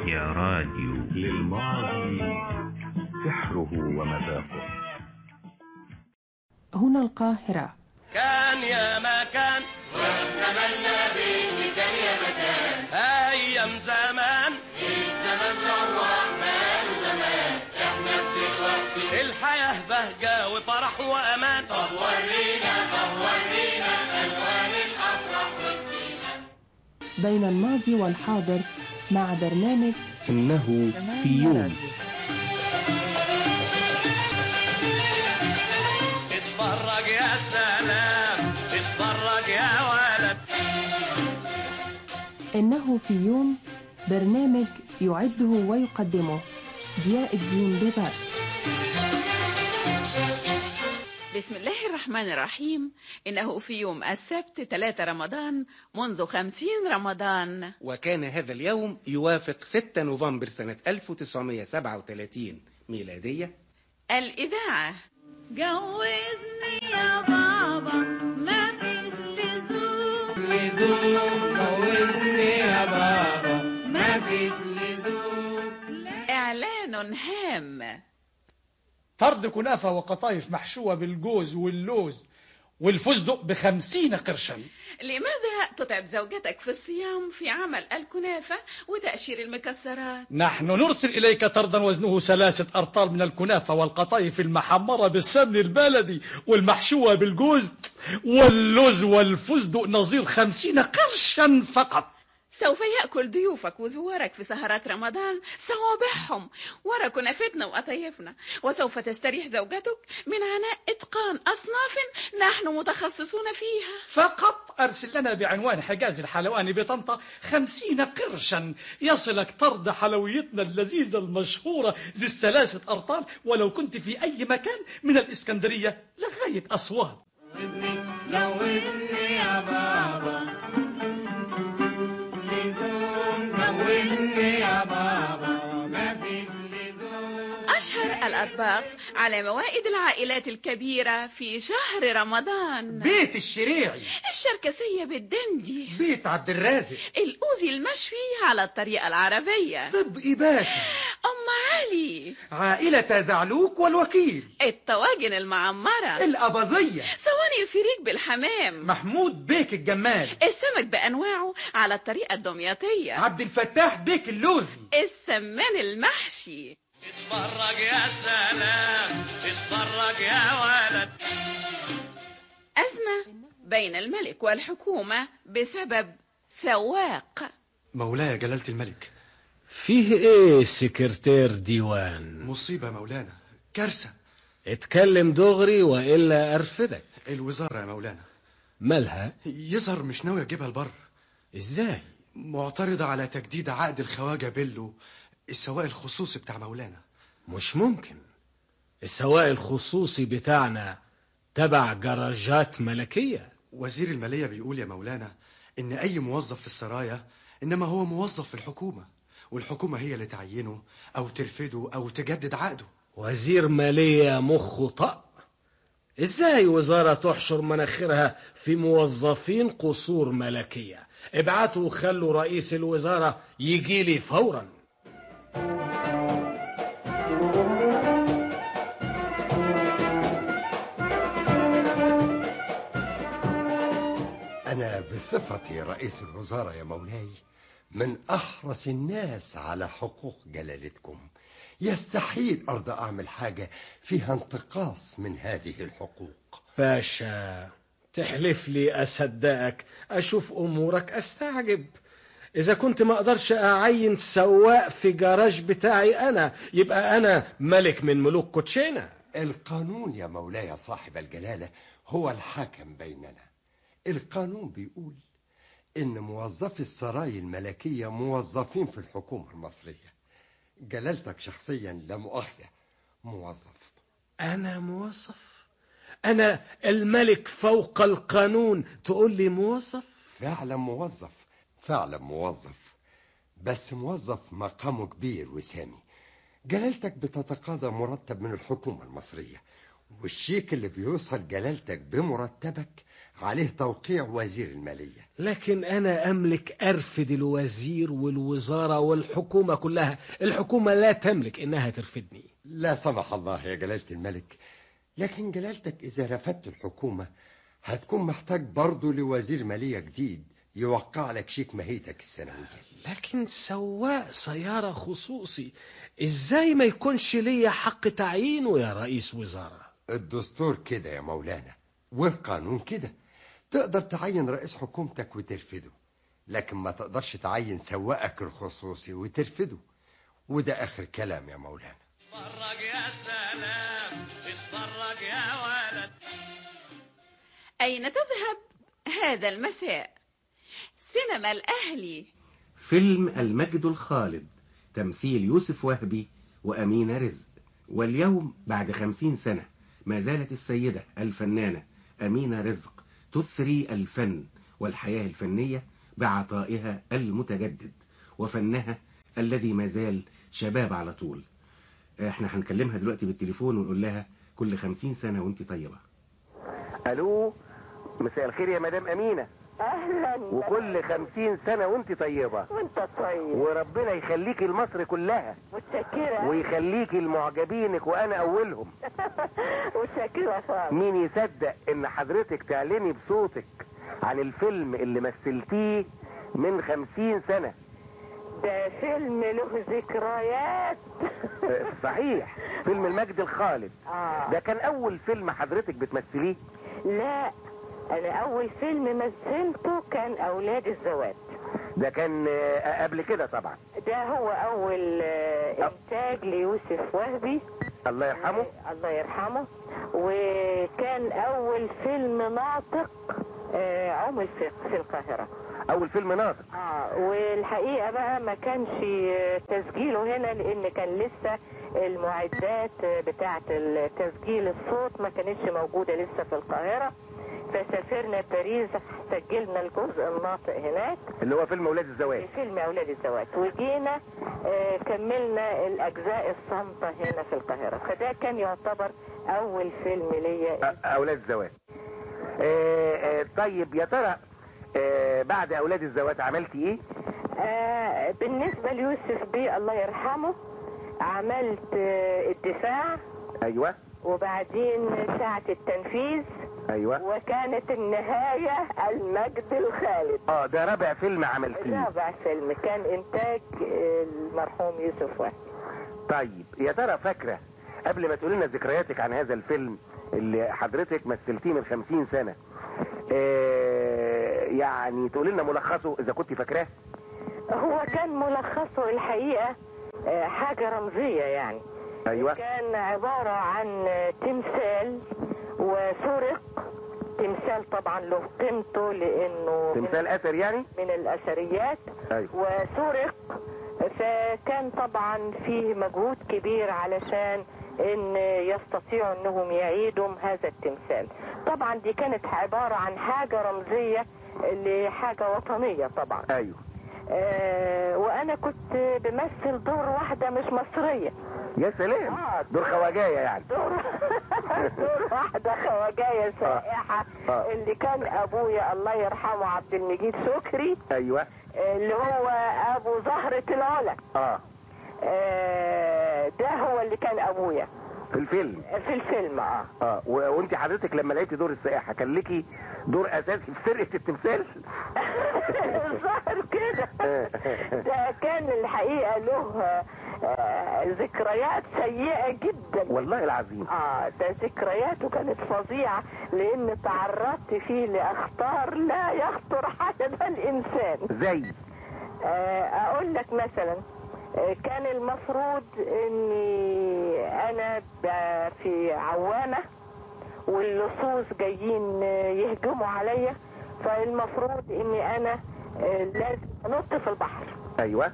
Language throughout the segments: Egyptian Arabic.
يا راديو للماضي سحره ومذاقه هنا القاهرة كان يا ما كان واتمنى به كان يا مكان ايام زمان الزمن روح ماله زمان احنا في دلوقتي الحياه بهجه وفرح وامان طب ورينا طب ورينا الوان الافراح والزينه بين الماضي والحاضر مع برنامج إنه في يوم اتفرج يا سلام اتفرج يا ولد إنه في يوم برنامج يعده ويقدمه ضياء الدين ببارس بسم الله الرحمن الرحيم إنه في يوم السبت 3 رمضان منذ خمسين رمضان وكان هذا اليوم يوافق 6 نوفمبر سنة 1937 ميلادية الإذاعة جوزني يا بابا ما فيش لزوم لزوم جوزني يا بابا ما فيش لزوم إعلان هام طرد كنافة وقطايف محشوة بالجوز واللوز والفستق بخمسين قرشا لماذا تتعب زوجتك في الصيام في عمل الكنافة وتأشير المكسرات نحن نرسل إليك طردا وزنه ثلاثة أرطال من الكنافة والقطايف المحمرة بالسمن البلدي والمحشوة بالجوز واللوز والفستق نظير خمسين قرشا فقط سوف يأكل ضيوفك وزوارك في سهرات رمضان صوابعهم ورا كنافتنا وقطايفنا وسوف تستريح زوجتك من عناء إتقان أصناف نحن متخصصون فيها فقط أرسل لنا بعنوان حجاز الحلواني بطنطا خمسين قرشا يصلك طرد حلويتنا اللذيذة المشهورة ذي الثلاثة أرطال ولو كنت في أي مكان من الإسكندرية لغاية أسوان جوزني يا بابا لزوم جوزني يا بابا ما فيش لزوم أشهر الأطباق على موائد العائلات الكبيرة في شهر رمضان بيت الشريعي الشركسية بالدندي بيت عبد الرازق الأوزي المشوي على الطريقة العربية صدقي باشا أم علي عائلة زعلوك والوكيل الطواجن المعمرة الأبظية صواني الفريك بالحمام محمود بيك الجمال السمك بأنواعه على الطريقة الدمياطية عبد الفتاح بيك اللوزي السمان المحشي اتفرج يا سلام اتفرج يا ولد أزمة بين الملك والحكومة بسبب سواق مولاي جلالة الملك فيه ايه سكرتير ديوان مصيبة يا مولانا كارثة اتكلم دغري والا ارفدك الوزارة يا مولانا مالها يظهر مش ناوي اجيبها البر ازاي معترضة على تجديد عقد الخواجة بيلو السواق الخصوصي بتاع مولانا مش ممكن السواق الخصوصي بتاعنا تبع جراجات ملكية وزير المالية بيقول يا مولانا ان اي موظف في السرايا انما هو موظف في الحكومة والحكومة هي اللي تعينه او ترفده او تجدد عقده وزير مالية مخه طق ازاي وزارة تحشر مناخيرها في موظفين قصور ملكية ابعتوا وخلوا رئيس الوزارة يجي لي فورا أنا بصفتي رئيس الوزراء يا مولاي من أحرص الناس على حقوق جلالتكم يستحيل أرضى أعمل حاجة فيها انتقاص من هذه الحقوق باشا تحلف لي أصدقك أشوف أمورك أستعجب إذا كنت ما أقدرش أعين سواق في جراج بتاعي أنا يبقى أنا ملك من ملوك كوتشينا القانون يا مولاي صاحب الجلالة هو الحاكم بيننا القانون بيقول إن موظفي السراي الملكية موظفين في الحكومة المصرية جلالتك شخصيا لا مؤاخذة موظف أنا موظف أنا الملك فوق القانون تقول لي موظف فعلا موظف فعلا موظف بس موظف مقامه كبير وسامي جلالتك بتتقاضى مرتب من الحكومة المصرية والشيك اللي بيوصل جلالتك بمرتبك عليه توقيع وزير المالية لكن أنا أملك أرفد الوزير والوزارة والحكومة كلها الحكومة لا تملك إنها ترفدني لا سمح الله يا جلالة الملك لكن جلالتك إذا رفدت الحكومة هتكون محتاج برضه لوزير مالية جديد يوقع لك شيك مهيتك السنوية لكن سواق سيارة خصوصي إزاي ما يكونش ليا حق تعيينه يا رئيس وزارة الدستور كده يا مولانا والقانون كده تقدر تعين رئيس حكومتك وترفده لكن ما تقدرش تعين سواقك الخصوصي وترفده وده آخر كلام يا مولانا اتفرج يا سلام اتفرج يا ولد أين تذهب هذا المساء سينما الأهلي فيلم المجد الخالد تمثيل يوسف وهبي وأمينة رزق واليوم بعد خمسين سنة ما زالت السيدة الفنانة أمينة رزق تثري الفن والحياة الفنية بعطائها المتجدد وفنها الذي ما زال شباب على طول احنا هنكلمها دلوقتي بالتليفون ونقول لها كل خمسين سنة وانت طيبة الو مساء الخير يا مدام امينه اهلا وكل خمسين سنة وانت طيبة وانت طيب وربنا يخليكي لمصر كلها متشكرة ويخليكي لمعجبينك وانا اولهم متشكرة خالص مين يصدق ان حضرتك تعلني بصوتك عن الفيلم اللي مثلتيه من خمسين سنة ده فيلم له ذكريات اه، صحيح فيلم المجد الخالد آه. ده كان اول فيلم حضرتك بتمثليه لا انا اول فيلم مثلته كان اولاد الزواج ده كان اه، قبل كده طبعا ده هو اول آه، انتاج ليوسف وهبي الله يرحمه الله يرحمه وكان اول فيلم ناطق آه، عمل في في القاهرة اول فيلم ناطق اه والحقيقة بقى ما كانش آه، تسجيله هنا لان كان لسه المعدات آه، بتاعة تسجيل الصوت ما كانتش موجودة لسه في القاهرة فسافرنا باريس سجلنا الجزء الناطق هناك اللي هو فيلم اولاد الزواج في فيلم اولاد الزواج وجينا آه، كملنا الاجزاء الصامتة هنا في القاهرة فده كان يعتبر اول فيلم ليا أ- اولاد الزواج آه، آه، طيب يا ترى آه، بعد اولاد الزواج عملتي ايه آه، بالنسبة ليوسف بيه الله يرحمه عملت آه، الدفاع ايوه وبعدين ساعة التنفيذ ايوه وكانت النهاية المجد الخالد اه ده رابع فيلم عملتيه رابع فيلم كان انتاج آه، المرحوم يوسف وهبي طيب يا ترى فاكره قبل ما تقولي لنا ذكرياتك عن هذا الفيلم اللي حضرتك مثلتيه من خمسين سنة آه، يعني تقولي لنا ملخصه اذا كنت فاكراه هو كان ملخصه الحقيقة آه، حاجة رمزية يعني ايوه كان عبارة عن تمثال وسرق تمثال طبعا له قيمته لانه تمثال اثر يعني من الاثريات ايوه وسرق فكان طبعا فيه مجهود كبير علشان ان يستطيعوا انهم يعيدوا هذا التمثال طبعا دي كانت عبارة عن حاجة رمزية لحاجة وطنية طبعا ايوه آه وانا كنت بمثل دور واحدة مش مصرية يا سلام آه، دور خواجايه يعني دور دور واحدة خواجاية سائحة آه. اللي كان ابويا الله يرحمه عبد المجيد شكري ايوه اللي هو ابو زهرة العلا اه آه، ده هو اللي كان ابويا في الفيلم في الفيلم اه اه و- وانت حضرتك لما لقيتي دور السائحه كان ليكي دور اساسي في سرقه التمثال الظاهر كده ده كان الحقيقة له آه، ذكريات سيئة جدا والله العظيم اه ده ذكرياته كانت فظيعة لان تعرضت فيه لاخطار لا يخطر حسب الانسان زي آه، اقول لك مثلا آه، كان المفروض اني انا ب- في عوامة واللصوص جايين آه، يهجموا عليا فالمفروض اني انا آه، لازم انط في البحر ايوه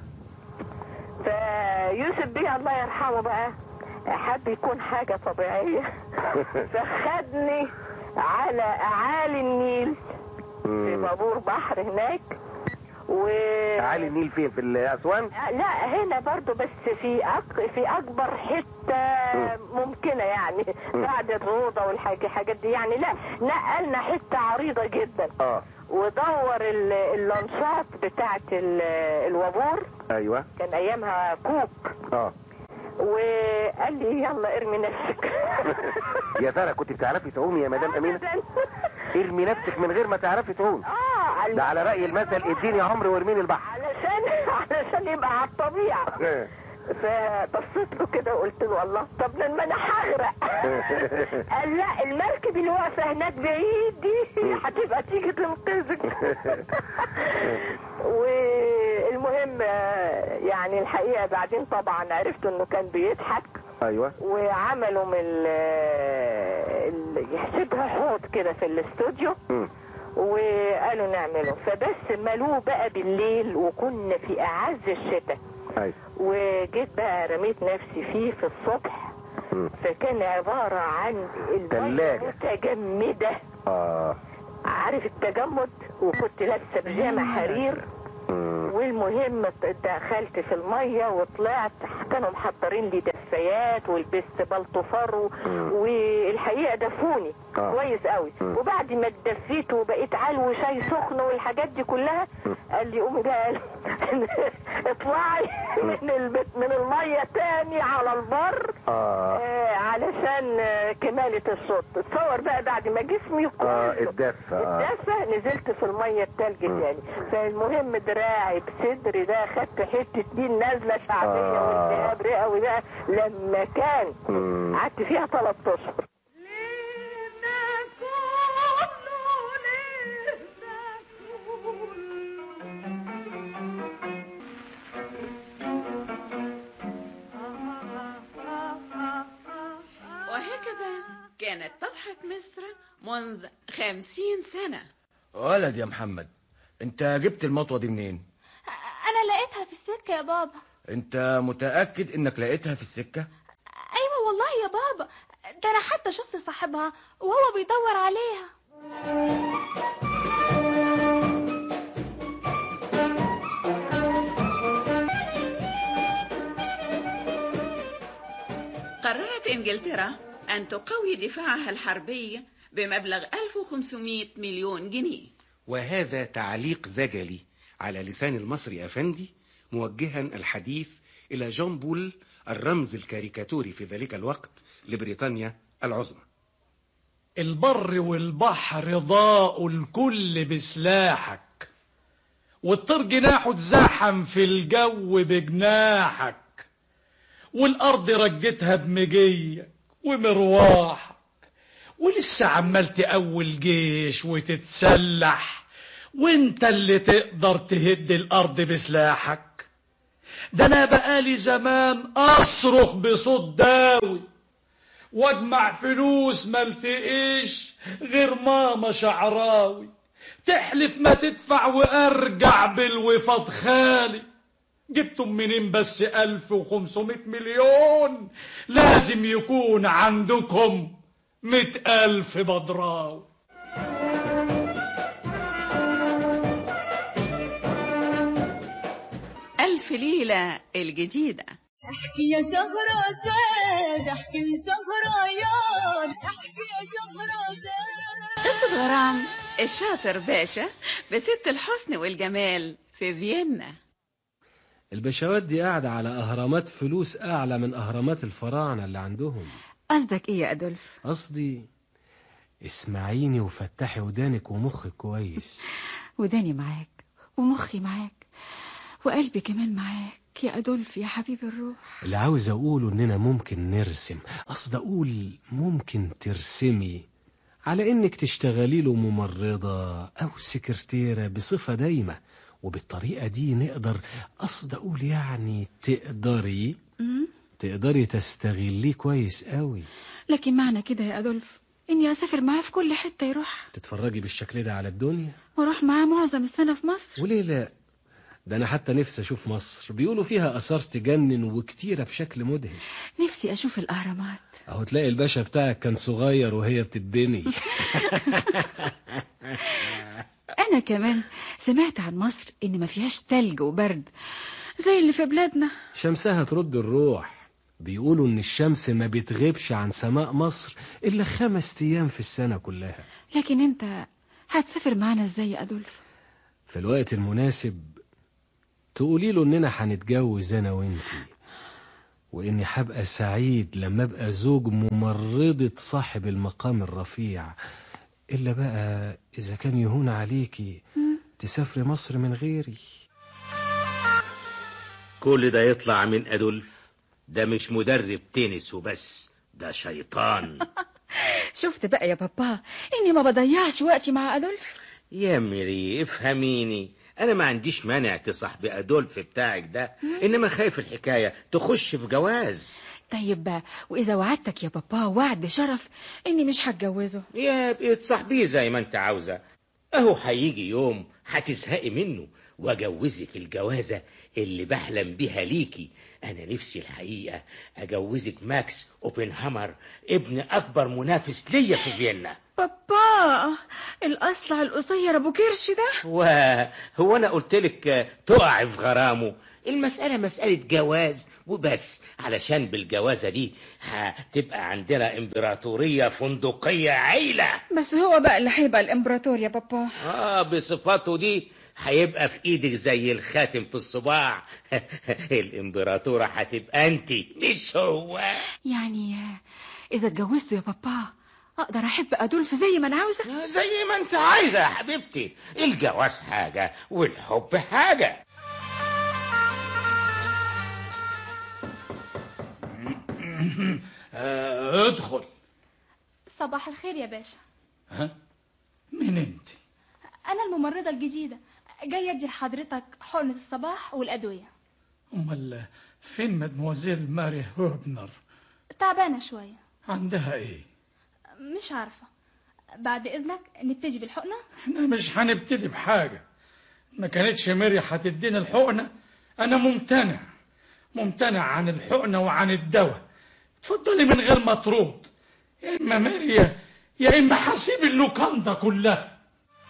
فيوسف بيه الله يرحمه بقى حب يكون حاجة طبيعية فخدني على اعالي النيل في بابور بحر هناك و تعالي النيل فين في الاسوان لا هنا برضو بس في أك... في اكبر حته ممكنه يعني بعد الروضه والحاجات الحاجات دي يعني لا نقلنا حته عريضه جدا اه ودور ال- اللانشات بتاعت ال- الوابور ايوه كان ايامها كوك اه وقال لي يلا ارمي نفسك يا ترى كنت بتعرفي تعومي يا مدام امينه أبداً. ارمي نفسك من غير ما تعرفي تعومي اه على- ده على راي المثل اديني عمر وارميني البحر علشان علشان يبقى على الطبيعه إيه. فبصيت له كده وقلت له الله طب لما انا هغرق قال لا المركب اللي واقفه هناك بعيد دي هتبقى تيجي تنقذك والمهم آه، يعني الحقيقه بعدين طبعا عرفت انه كان بيضحك ايوه وعملوا من ال- ال- يحسبها حوض كده في الاستوديو مم. وقالوا نعمله فبس ملوه بقى بالليل وكنا في اعز الشتاء ايوه وجيت بقى رميت نفسي فيه في الصبح مم. فكان عبارة عن المية تلاجة. متجمدة اه عارف التجمد وكنت لابسة بيجامة حرير مم. والمهم دخلت في المية وطلعت كانوا محضرين لي دفايات ولبست بلطفر و- مم. والحقيقة دفوني آه. كويس قوي مم. وبعد ما اتدفيت وبقيت علو شاي سخن والحاجات دي كلها مم. قال لي قومي بقى اطلعي من البيت من المية تاني على البر اه آه علشان آه، كمالة الصوت تصور بقى بعد ما جسمي اه كله الدفة اه الدفة نزلت في المية التلج مم. تاني فالمهم دراعي بصدري ده خدت حتة دي نازلة شعبية آه. والتهاب رئوي بقى لما كان مم. قعدت فيها ثلاث اشهر وهكذا كانت تضحك مصر منذ خمسين سنة ولد يا محمد انت جبت المطوة دي منين انا لقيتها في السكه يا بابا انت متأكد انك لقيتها في السكة ايوه والله يا بابا ده انا حتى شفت صاحبها وهو بيدور عليها قررت إنجلترا أن تقوي دفاعها الحربي بمبلغ 1500 مليون جنيه وهذا تعليق زجلي على لسان المصري أفندي موجها الحديث إلى جون بول الرمز الكاريكاتوري في ذلك الوقت لبريطانيا العظمى البر والبحر ضاءوا الكل بسلاحك والطير جناحه اتزحم في الجو بجناحك والأرض رجتها بمجيك ومرواحك ولسه عمال تقول جيش وتتسلح وانت اللي تقدر تهد الأرض بسلاحك ده أنا بقالي زمان أصرخ بصوت داوي واجمع فلوس ما التقيش غير ماما شعراوي تحلف ما تدفع وارجع بالوفاض خالي جبتم منين بس ألف وخمسمائة مليون لازم يكون عندكم مئة ألف بدراوي ألف ليلة الجديدة احكي يا شهرزاد احكي يا شهريار احكي يا شهرزاد قصة غرام الشاطر باشا بست الحسن والجمال في فيينا البشوات دي قاعدة على أهرامات فلوس أعلى من أهرامات الفراعنة اللي عندهم قصدك ايه يا ادولف قصدي اسمعيني وفتحي ودانك ومخك كويس وداني معاك ومخي معاك وقلبي كمان معاك يا ادولف يا حبيب الروح اللي عاوز أقوله إننا ممكن نرسم قصد أقول ممكن ترسمي على إنك تشتغلي له ممرضة أو سكرتيرة بصفة دايمة وبالطريقة دي نقدر قصد أقول يعني تقدري أمم، تقدري تستغليه كويس قوي لكن معنى كده يا ادولف اني اسافر معاه في كل حته يروح تتفرجي بالشكل ده على الدنيا واروح معاه معظم السنه في مصر وليه لا ده أنا حتى نفسي أشوف مصر بيقولوا فيها آثار تجنن وكتيرة بشكل مدهش نفسي اشوف الاهرامات أهو تلاقي الباشا بتاعك كان صغير وهي بتتبني أنا كمان سمعت عن مصر إن ما فيهاش تلج وبرد زي اللي في بلادنا شمسها ترد الروح بيقولوا إن الشمس ما بتغيبش عن سماء مصر إلا خمس أيام في السنة كلها لكن أنت هتسافر معانا إزاي يا أدولف في الوقت المناسب تقولي له إننا هنتجوز أنا وإنتي وإني هبقى سعيد لما أبقى زوج ممرضة صاحب المقام الرفيع إلا بقى إذا كان يهون عليكي تسافري مصر من غيري كل ده يطلع من أدولف ده مش مدرب تنس وبس ده شيطان شفت بقى يا بابا إني ما بضيعش وقتي مع أدولف يا ميري افهميني انا ما عنديش مانع تصاحبي ادولف بتاعك ده انما خايف الحكايه تخش في جواز طيب بقى وإذا وعدتك يا بابا وعد بشرف إني مش هتجوزه يا بقى تصاحبيه زي ما انت عاوزه اهو هيجي يوم هتزهقي منه واجوزك الجوازه اللي بحلم بيها ليكي انا نفسي الحقيقه اجوزك ماكس اوبنهامر ابن اكبر منافس ليا في فيينا بابا الأصلع القصير أبو كرش ده وهو انا قلت لك تقع في غرامه المسألة مسألة جواز وبس علشان بالجوازة دي هتبقى عندنا امبراطورية فندقية عيلة بس هو بقى اللي هيبقى الإمبراطور يا بابا اه بصفاته دي هيبقى في ايدك زي الخاتم في الصباع الامبراطورة هتبقى انت مش هو يعني إذا اتجوزته يا بابا أقدر أحب أدولف زي ما أنا عاوزة زي ما انت عايزة يا حبيبتي الجواز حاجة والحب حاجة آه، ادخل صباح الخير يا باشا ها مين انت أنا الممرضة الجديدة جاية أدي لحضرتك حقنة الصباح والأدوية امال فين مدموزيل ماري هوبنر تعبانة شوية عندها ايه مش عارفة بعد إذنك نبتدي بالحقنة احنا مش هنبتدي بحاجة ما كانتش ميري هتدينا الحقنة انا ممتنع ممتنع عن الحقنة وعن الدواء اتفضلي من غير ما ترد يا اما ميري يا- يا اما هسيب اللوكاندا كلها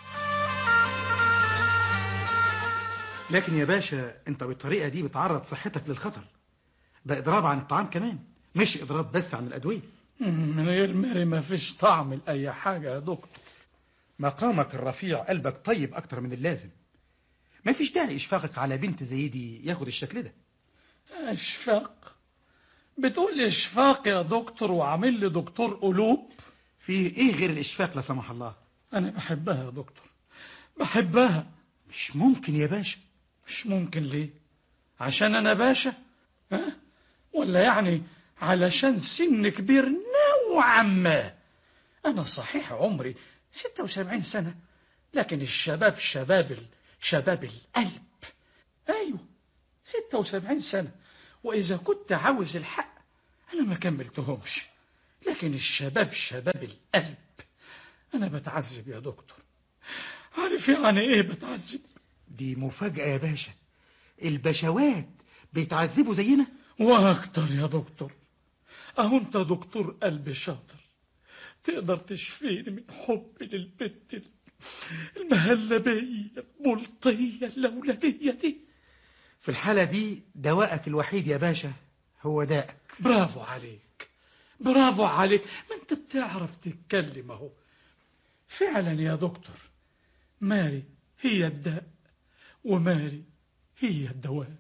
لكن يا باشا انت بالطريقة دي بتعرض صحتك للخطر ده اضراب عن الطعام كمان مش اضراب بس عن الادوية من غير ميري ما فيش طعم لأي حاجة يا دكتور مقامك الرفيع قلبك طيب اكتر من اللازم ما فيش داعي اشفاقك على بنت زي دي ياخد الشكل ده اشفاق بتقول اشفاق يا دكتور وعامل لي دكتور قلوب في ايه غير الاشفاق لا سمح الله انا بحبها يا دكتور بحبها مش ممكن يا باشا مش ممكن ليه عشان انا باشا ها ولا يعني علشان سن كبير نوعا ما انا صحيح عمري 76 سنة لكن الشباب شباب ال- شباب القلب ايوه 76 سنة واذا كنت عاوز الحق انا ما كملتهمش لكن الشباب شباب القلب انا بتعذب يا دكتور عارف يعني ايه بتعذب دي مفاجأة يا باشا البشوات بيتعذبوا زينا واكتر يا دكتور اهو انت دكتور قلب شاطر تقدر تشفيني من حبي للبنت المهلبية الملطية اللولبية دي في الحالة دي دواءك الوحيد يا باشا هو دائك برافو عليك برافو عليك ما انت بتعرف تتكلم اهو فعلا يا دكتور ماري هي الداء وماري هي الدواء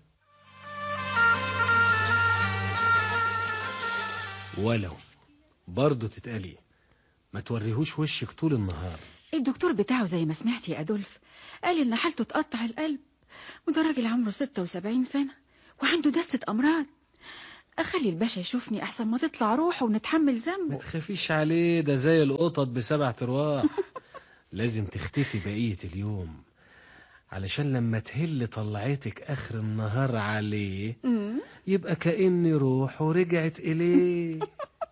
ولو برضه تتقلي ما توريهوش وشك طول النهار الدكتور بتاعه زي ما سمعت يا أدولف قال إن حالته تقطع القلب وده راجل عمره 76 سنة وعنده دستة أمراض أخلي الباشا يشوفني أحسن ما تطلع روحه ونتحمل ما ذنبه تخافيش عليه ده زي القطط بسبع ارواح لازم تختفي بقية اليوم علشان لما تهل طلعتك آخر النهار عليه مم. يبقى كأن روحه رجعت إليه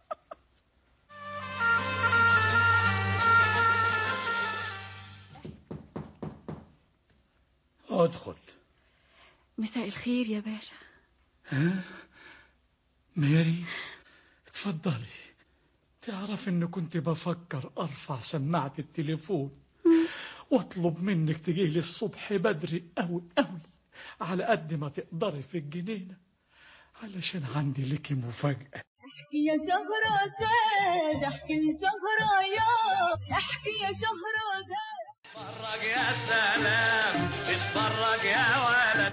ادخل مساء الخير يا باشا ها ماري اتفضلي تعرف ان كنت بفكر ارفع سماعة التليفون واطلب منك تجيلي الصبح بدري قوي قوي على قد ما تقدري في الجنينة علشان عندي لك مفاجأة احكي يا شهرزاد احكي لشهريار احكي يا شهرزاد اتفرج يا سلام اتفرج يا ولد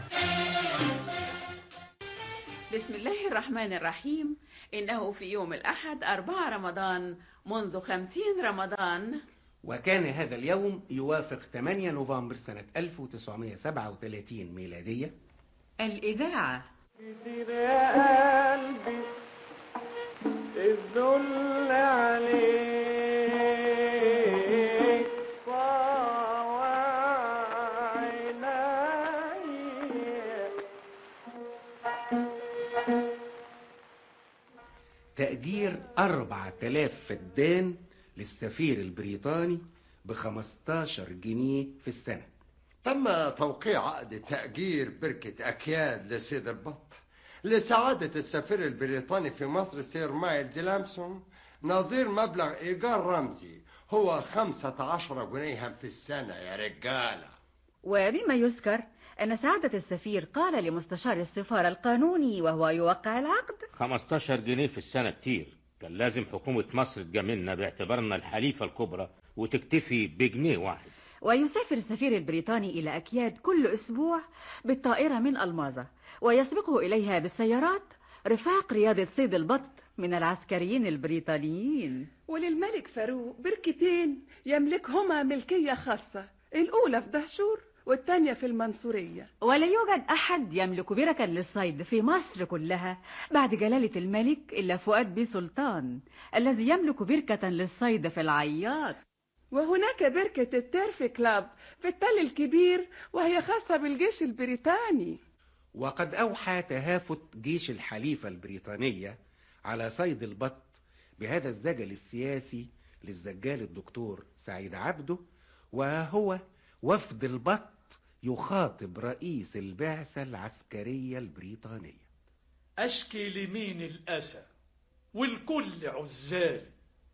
بسم الله الرحمن الرحيم إنه في يوم الأحد أربعة رمضان منذ خمسين رمضان وكان هذا اليوم يوافق 8 نوفمبر سنة 1937 ميلادية الإذاعة كتير يا قلبي الذل عليك طاوع عيني تأجير 4000 فدان للسفير البريطاني ب 15 جنيه في السنة تم توقيع عقد تأجير بركة أكياد لسيد البط لسعادة السفير البريطاني في مصر سير مايلز لامسون نظير مبلغ إيجار رمزي هو 15 جنيها في السنة يا رجالة ومما يذكر أن سعادة السفير قال لمستشار السفارة القانوني وهو يوقع العقد 15 جنيه في السنة كتير كان لازم حكومة مصر تجاملنا باعتبارنا الحليفة الكبرى وتكتفي بجنيه واحد ويسافر السفير البريطاني إلى أكياد كل أسبوع بالطائرة من ألماظة ويسبقه إليها بالسيارات رفاق رياضة صيد البط من العسكريين البريطانيين وللملك فاروق بركتين يملكهما ملكية خاصة الأولى في دهشور والتانية في المنصورية ولا يوجد أحد يملك بركا للصيد في مصر كلها بعد جلالة الملك إلا فؤاد بي سلطان الذي يملك بركة للصيد في العياط وهناك بركة التيرف كلاب في التل الكبير وهي خاصة بالجيش البريطاني وقد أوحى تهافت جيش الحليفة البريطانية على صيد البط بهذا الزجل السياسي للزجال الدكتور سعيد عبده وهو وفد البط يخاطب رئيس البعثة العسكرية البريطانية أشكي لمين الأسى والكل عزالي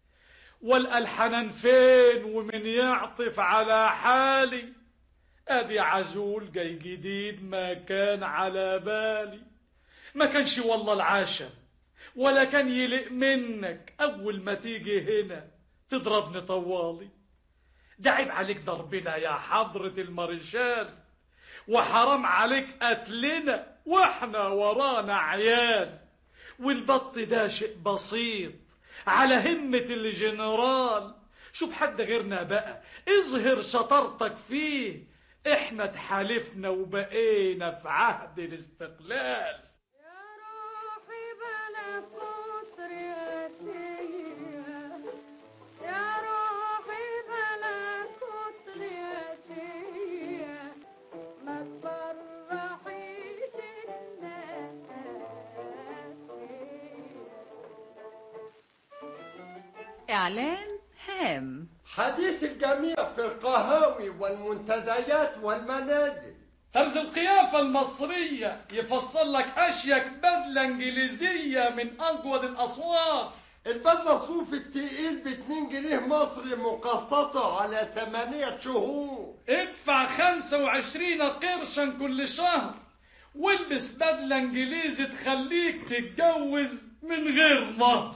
والألحنان فين ومن يعطف على حالي أدي عزول جاي جديد ما كان على بالي ما كانش والله العشم ولا كان يلق منك أول ما تيجي هنا تضربني طوالي ده عيب عليك ضربنا يا حضرة المارشال وحرام عليك قتلنا واحنا ورانا عيال والبط ده شيء بسيط على همة الجنرال شوف حد غيرنا بقى اظهر شطارتك فيه احنا اتحالفنا وبقينا في عهد الاستقلال إعلان هام حديث الجميع في القهاوي والمنتديات والمنازل طرز القيافة المصرية يفصل لك أشيك بدلة إنجليزية من أجود الأصوات البدلة صوف التقيل باتنين جنيه مصري مقسطة على ثمانية شهور ادفع خمسة وعشرين قرشا كل شهر والبس بدلة إنجليزي تخليك تتجوز من غير مهر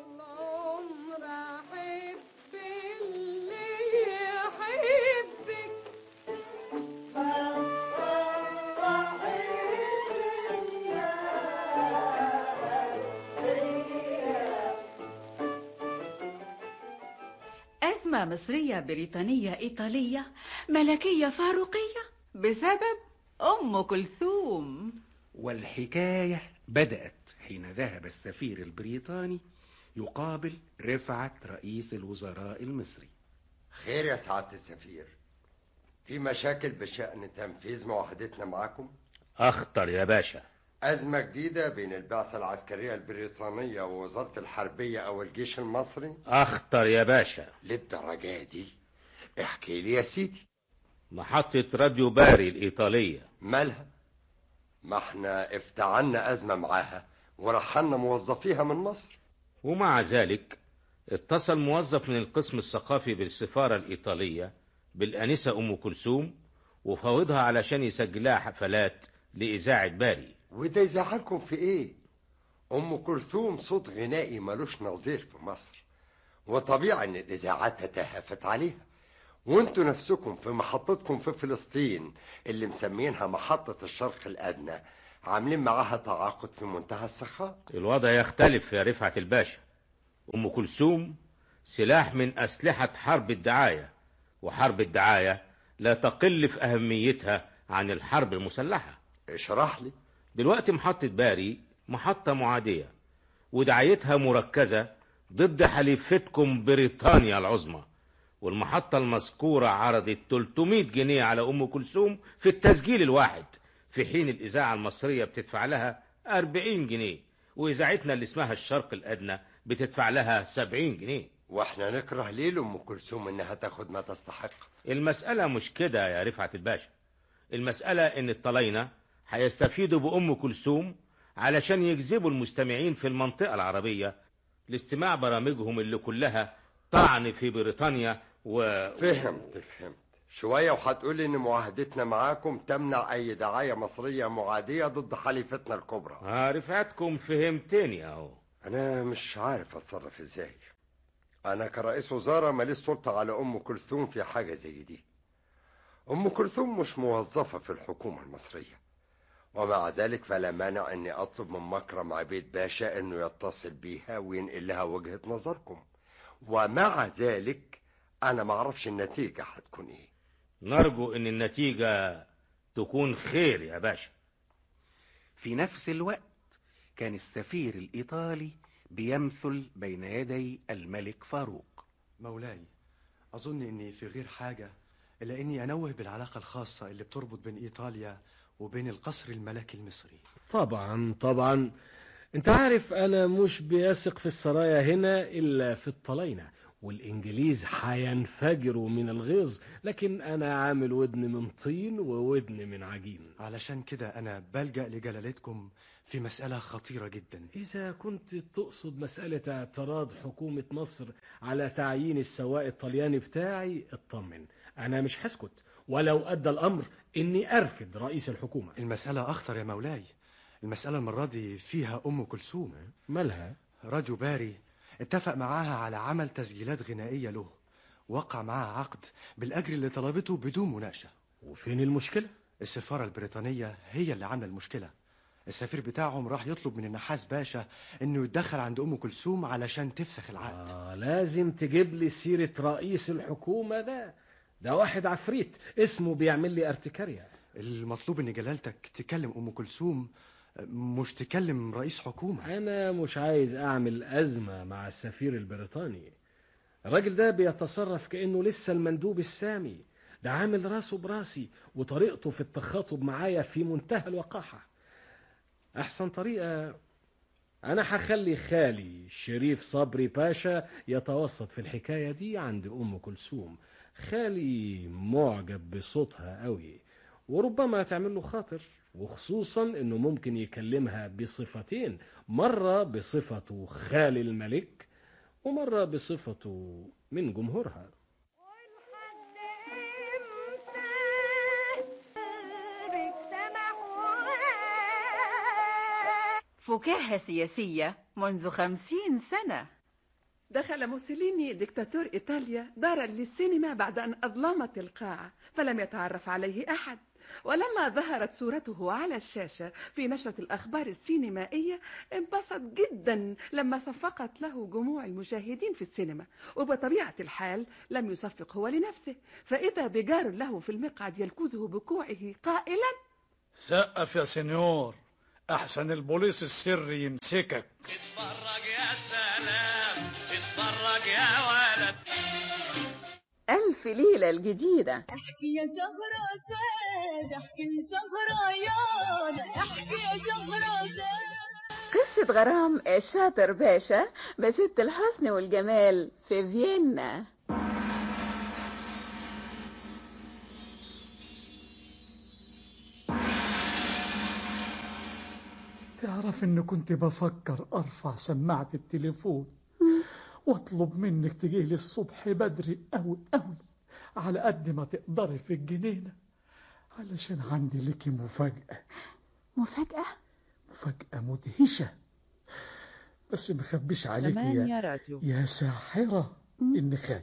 أزمة مصرية بريطانية إيطالية ملكية فاروقية بسبب أم كلثوم والحكاية بدأت حين ذهب السفير البريطاني يقابل رفعت رئيس الوزراء المصري خير يا سعادة السفير في مشاكل بشأن تنفيذ معاهدتنا معكم أخطر يا باشا أزمة جديدة بين البعثة العسكرية البريطانية ووزارة الحربية أو الجيش المصري أخطر يا باشا للدرجة دي احكي لي يا سيدي محطة راديو باري الإيطالية مالها ما احنا افتعلنا أزمة معاها ورحلنا موظفيها من مصر ومع ذلك اتصل موظف من القسم الثقافي بالسفارة الإيطالية بالأنسة أم كلثوم وفاوضها علشان يسجل لها حفلات لإذاعة باري وده يزعلكم في ايه ام كلثوم صوت غنائي ملوش نظير في مصر وطبيعي ان الاذاعات تتهافت عليها وانتوا نفسكم في محطتكم في فلسطين اللي مسمينها محطة الشرق الأدنى عاملين معاها تعاقد في منتهى السخاء الوضع يختلف يا رفعة الباشا أم كلثوم سلاح من أسلحة حرب الدعاية وحرب الدعاية لا تقل في أهميتها عن الحرب المسلحة اشرح لي دلوقتي محطة باري محطة معادية ودعايتها مركزة ضد حليفتكم بريطانيا العظمى والمحطة المذكورة عرضت 300 جنيه على أم كلثوم في التسجيل الواحد في حين الإذاعة المصرية بتدفع لها 40 جنيه وإذاعتنا اللي اسمها الشرق الأدنى بتدفع لها 70 جنيه واحنا نكره ليه لأم كلثوم انها تاخد ما تستحق المسألة مش كده يا رفعة الباشا المسألة إن الطلاينة هيستفيدوا بأم كلثوم علشان يجذبوا المستمعين في المنطقة العربية لاستماع برامجهم اللي كلها طعن في بريطانيا و... فهمت فهمت شوية وهتقولي ان معاهدتنا معاكم تمنع اي دعاية مصرية معادية ضد حليفتنا الكبرى آه رفعتكم فهمتني اهو انا مش عارف اتصرف ازاي انا كرئيس وزارة ماليش سلطة على ام كلثوم في حاجة زي دي ام كلثوم مش موظفة في الحكومة المصرية ومع ذلك فلا مانع اني اطلب من مكرم عبيد باشا انه يتصل بيها وينقل لها وجهة نظركم ومع ذلك انا معرفش النتيجة هتكون ايه نرجو ان النتيجة تكون خير يا باشا في نفس الوقت كان السفير الإيطالي بيمثل بين يدي الملك فاروق مولاي أظن إني في غير حاجة إلا إني أنوه بالعلاقة الخاصة اللي بتربط بين إيطاليا وبين القصر الملكي المصري طبعا طبعا انت عارف انا مش بيثق في السرايا هنا الا في الطلاينة والانجليز هينفجروا من الغيظ لكن انا عامل ودن من طين وودن من عجين علشان كده أنا بلجأ لجلالتكم في مسألة خطيرة جدا إذا كنت تقصد مسألة اعتراض حكومة مصر على تعيين السواق الطلياني بتاعي اطمن أنا مش هسكت ولو أدى الأمر إني أرفض رئيس الحكومة المسألة أخطر يا مولاي المسألة المرة دي فيها أم كلثوم مالها؟ رجو باري اتفق معاها على عمل تسجيلات غنائية له وقع معاها عقد بالأجر اللي طلبته بدون مناقشة وفين المشكلة؟ السفارة البريطانية هي اللي عاملة المشكلة السفير بتاعهم راح يطلب من النحاس باشا انه يتدخل عند ام كلثوم علشان تفسخ العقد آه لازم تجيب لي سيرة رئيس الحكومة ده ده واحد عفريت اسمه بيعمل لي ارتكاريا المطلوب ان جلالتك تكلم ام كلثوم مش تكلم رئيس حكومة أنا مش عايز أعمل أزمة مع السفير البريطاني الراجل ده بيتصرف كأنه لسه المندوب السامي ده عامل راسه براسي وطريقته في التخاطب معايا في منتهى الوقاحة أحسن طريقة أنا هخلي خالي شريف صبري باشا يتوسط في الحكاية دي عند أم كلثوم خالي معجب بصوتها قوي وربما تعمل له خاطر وخصوصا انه ممكن يكلمها بصفتين مرة بصفته خال الملك ومرة بصفته من جمهورها فكاهة سياسية منذ خمسين سنة دخل موسوليني دكتاتور إيطاليا دارا للسينما بعد أن أظلمت القاعة فلم يتعرف عليه أحد ولما ظهرت صورته على الشاشة في نشرة الأخبار السينمائية انبسط جدا لما صفقت له جموع المشاهدين في السينما وبطبيعة الحال لم يصفق هو لنفسه فإذا بجار له في المقعد يلكزه بكوعه قائلا سقف يا سنيور احسن البوليس السري يمسكك اتفرج يا سلام اتفرج يا ولد ألف ليلة الجديدة احكي يا شهرزاد احكي لشهريار احكي يا شهرزاد قصة غرام الشاطر باشا بست الحسن والجمال في فيينا تعرف ان كنت بفكر ارفع سماعة التليفون واطلب منك تجي لي الصبح بدري قوي قوي على قد ما تقدري في الجنينة علشان عندي لك مفاجأة مفاجأة مفاجأة مدهشة بس مخبيش عليك ثمانية يا, راديو. يا ساحرة إني خايف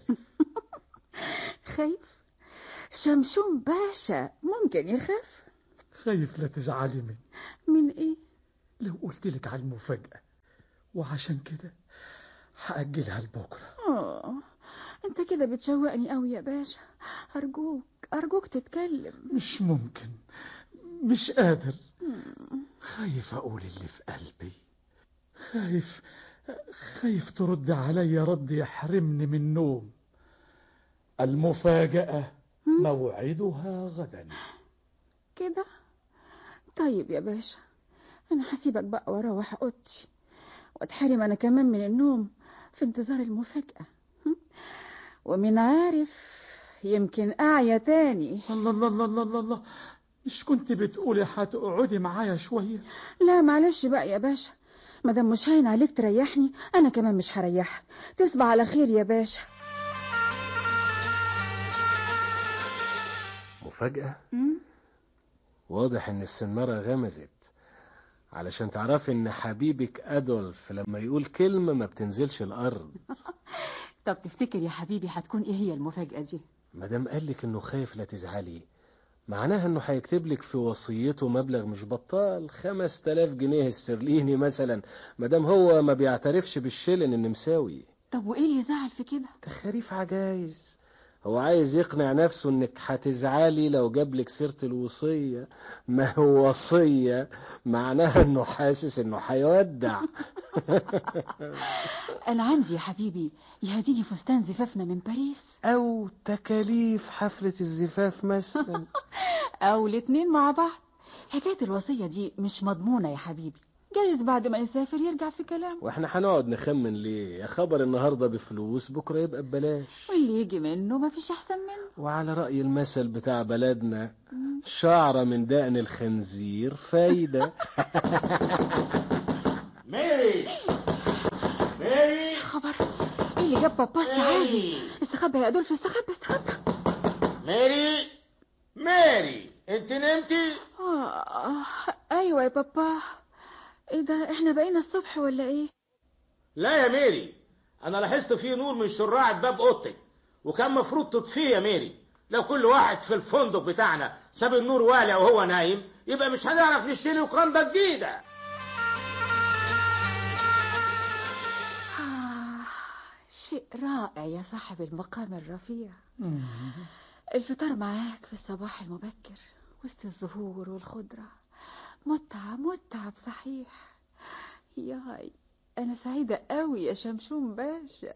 خايف شمشون باشا ممكن يخاف خايف لا تزعلي مني من ايه لو قلت لك على المفاجأة وعشان كده هأجلها لبكرة اه انت كده بتشوقني قوي يا باشا ارجوك ارجوك تتكلم مش ممكن مش قادر خايف أقول اللي في قلبي خايف خايف ترد عليا رد يحرمني من النوم المفاجأة موعدها غدا كده طيب يا باشا انا هسيبك بقى واروح اوضتي واتحرم انا كمان من النوم في انتظار المفاجأة هم؟ ومن عارف يمكن اعيا تاني الله الله الله الله الله, الله. مش كنت بتقولي هتقعدي معايا شوية لا معلش بقى يا باشا مادام مش هين عليك تريحني انا كمان مش هريحك تصبح على خير يا باشا مفاجأة واضح ان السنارة غمزت علشان تعرفي ان حبيبك ادولف لما يقول كلمة ما بتنزلش الارض طب تفتكر يا حبيبي هتكون ايه هي المفاجأة دي مادام قالك انه خايف لا تزعلي معناها انه هيكتب لك في وصيته مبلغ مش بطال خمس تلاف جنيه استرليني مثلا مادام هو ما بيعترفش بالشيلن النمساوي طب وايه اللي يزعل في كده تخاريف عجايز هو عايز يقنع نفسه انك هتزعلي لو جابلك سيرة الوصية ما هو وصية معناها انه حاسس انه هيودع انا عندي يا حبيبي يهديني فستان زفافنا من باريس او تكاليف حفلة الزفاف مثلا او الاتنين مع بعض حكاية الوصية دي مش مضمونة يا حبيبي جايز بعد ما يسافر يرجع في كلامه واحنا هنقعد نخمن ليه يا خبر النهاردة بفلوس بكرة يبقى ببلاش واللي يجي منه مفيش احسن منه وعلى رأي المثل بتاع بلدنا شعرة من دقن الخنزير فايدة ميري ميري خبر ايه اللي جاب بابا السعادي استخبى يا ادولف استخبى استخبى ميري ميري انت نمتي آه ايوه يا بابا ايه ده احنا بقينا الصبح ولا ايه لا يا ميري انا لاحظت فيه نور من شراعة باب اوضتك وكان مفروض تطفيه يا ميري لو كل واحد في الفندق بتاعنا ساب النور والع وهو نايم يبقى مش هنعرف نشتري وكاندا جديدة آه شيء رائع يا صاحب المقام الرفيع الفطار معاك في الصباح المبكر وسط الزهور والخضرة متعة متعة بصحيح ياي أنا سعيدة قوي يا شمشون باشا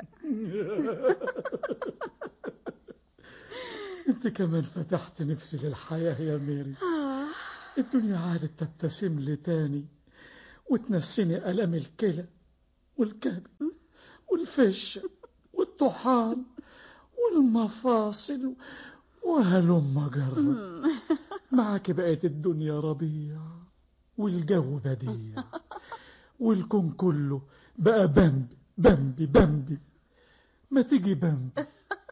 انت كمان فتحت نفسي للحياة يا ميري آه الدنيا عادت تبتسم لي تاني وتنسيني ألم الكلى والكبد والفش والطحال والمفاصل وهلم جرب معاك بقت الدنيا ربيع والجو بديع والكون كله بقى بمبي بمبي بمبي ما تيجي بمبي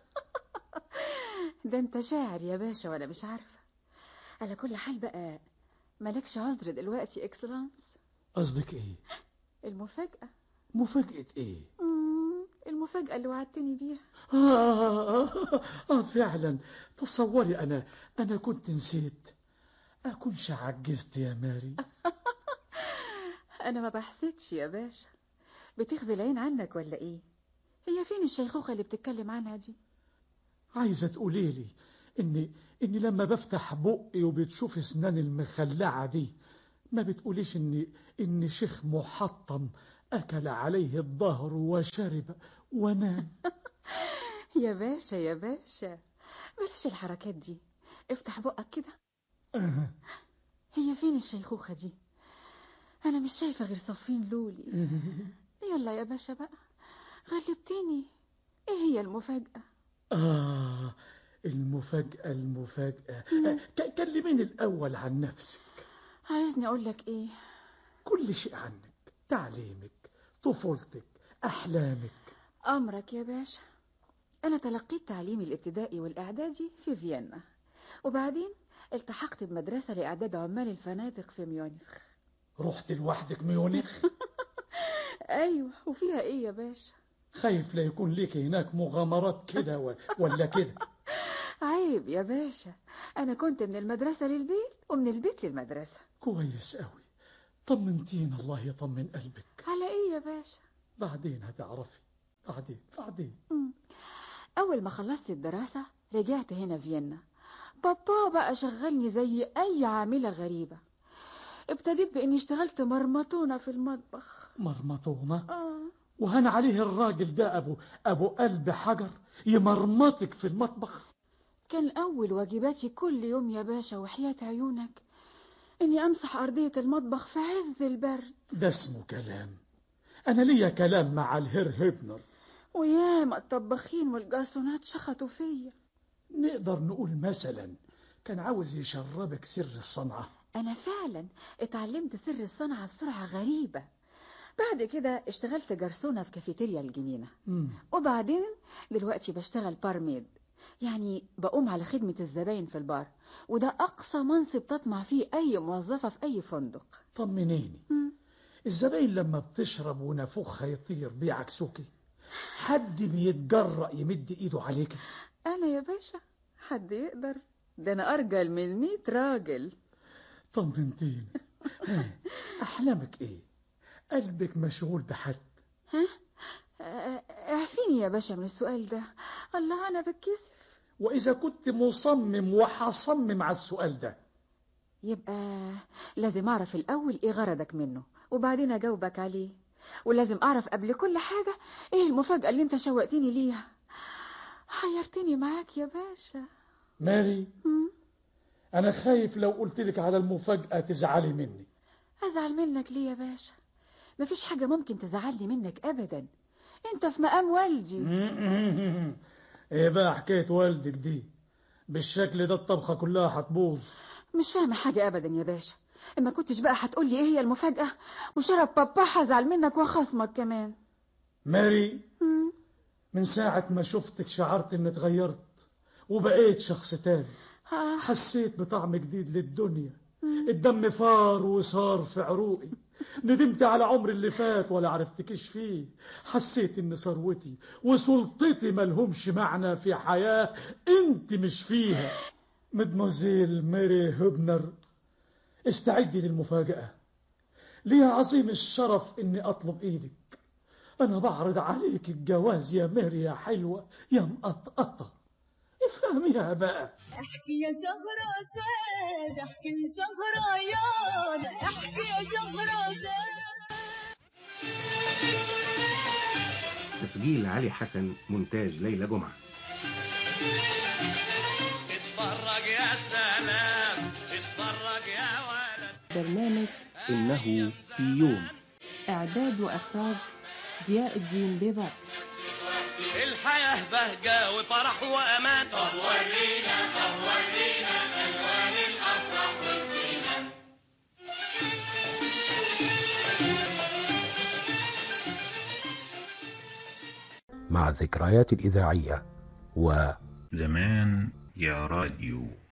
ده انت شاعر يا باشا وانا مش عارفة على كل حال بقى مالكش عذر دلوقتي اكسلانس قصدك ايه المفاجأة مفاجأة ايه مم، المفاجأة اللي وعدتني بيها آه, آه, آه فعلا تصوري أنا أنا كنت نسيت أكونش عجزت يا ماري انا ما بحسدش يا باشا بتخزي العين عنك ولا ايه هي فين الشيخوخة اللي بتتكلم عنها دي عايزة تقولي لي إني إني لما بفتح بقي وبتشوف أسنان المخلعة دي ما بتقوليش إني إني شيخ محطم أكل عليه الظهر وشرب ونام يا باشا يا باشا بلاش الحركات دي افتح بقك كده آه. هي فين الشيخوخة دي انا مش شايفة غير صفين لولي يلا يا باشا بقى غلبتني ايه هي المفاجأة آه المفاجأة المفاجأة آه، ك- كلميني الأول عن نفسك عايزني اقول لك ايه كل شيء عنك تعليمك طفولتك أحلامك امرك يا باشا أنا تلقيت تعليمي الابتدائي والإعدادي في فيينا وبعدين التحقت بمدرسة لإعداد عمال الفنادق في ميونخ رحت لوحدك ميونخ أيوة وفيها إيه يا باشا خايف لا يكون ليك هناك مغامرات كده و- ولا كده عيب يا باشا أنا كنت من المدرسة للبيت ومن البيت للمدرسة كويس قوي طمنتينا الله يطمن قلبك على إيه يا باشا بعدين هتعرفي بعدين بعدين مم. أول ما خلصت الدراسة رجعت هنا فيينا بابا بقى شغلني زي أي عاملة غريبة ابتديت بإني اشتغلت مرمطونة في المطبخ مرمطونة آه. وهن عليه الراجل ده أبو أبو قلب حجر يمرمطك في المطبخ كان أول واجباتي كل يوم يا باشا وحياة عيونك إني أمسح أرضية المطبخ في عز البرد ده اسمه كلام أنا ليا كلام مع الهير هيبنر وياما الطباخين والجرسونات شخطوا فيا نقدر نقول مثلا كان عاوز يشربك سر الصنعة أنا فعلا اتعلمت سر الصنعة بسرعة غريبة بعد كده اشتغلت جرسونة في كافيتيريا الجنينة مم. وبعدين دلوقتي بشتغل بارميد يعني بقوم على خدمة الزباين في البار وده أقصى منصب تطمع فيه أي موظفة في أي فندق طمنيني الزباين لما بتشرب ونافوخها يطير بيعكسوكي حد بيتجرأ يمد ايده عليكي أنا يا باشا حد يقدر ده أنا أرجل من ميت راجل طمنتيني ها، أحلامك ايه قلبك مشغول بحد ها آه، اعفيني يا باشا من السؤال ده الله أنا بتكسف وإذا كنت مصمم وحصمم على السؤال ده يبقى لازم أعرف الأول إيه غرضك منه وبعدين أجاوبك عليه ولازم أعرف قبل كل حاجة إيه المفاجأة اللي أنت شوقتني ليها حيرتني معاك يا باشا ماري مم. أنا خايف لو قلت لك على المفاجأة تزعلي مني أزعل منك ليه يا باشا مفيش حاجة ممكن تزعلني منك أبدا أنت في مقام والدي ايه بقى حكاية والدك دي بالشكل ده الطبخة كلها هتبوظ مش فاهمة حاجة أبدا يا باشا إما كنتش بقى هتقولي إيه هي المفاجأة وشرب بابا هزعل منك وخصمك كمان ماري مم. من ساعة ما شفتك شعرت اني اتغيرت وبقيت شخص تاني آه. حسيت بطعم جديد للدنيا الدم فار وصار في عروقي ندمت على عمري اللي فات ولا عرفتكش فيه حسيت ان ثروتي وسلطتي ملهمش معنى في حياة انت مش فيها مدموزيل ميري هوبنر استعدي للمفاجأة لي عظيم الشرف اني اطلب ايدك انا بعرض عليك الجواز يا ميري يا حلوة يا مقطقطة افهميها بقى احكي يا شهرزاد احكي لشهريار احكي يا شهرزاد تسجيل علي حسن مونتاج ليلى جمعة اتفرج يا سلام اتفرج يا ولد برنامج إنه في يوم إعداد وإخراج ضياء الدين بيبرس الحياة بهجة وفرح وأمان طب ورينا طب ورينا ألوان الأفراح والزينة مع الذكريات الإذاعية و زمان يا راديو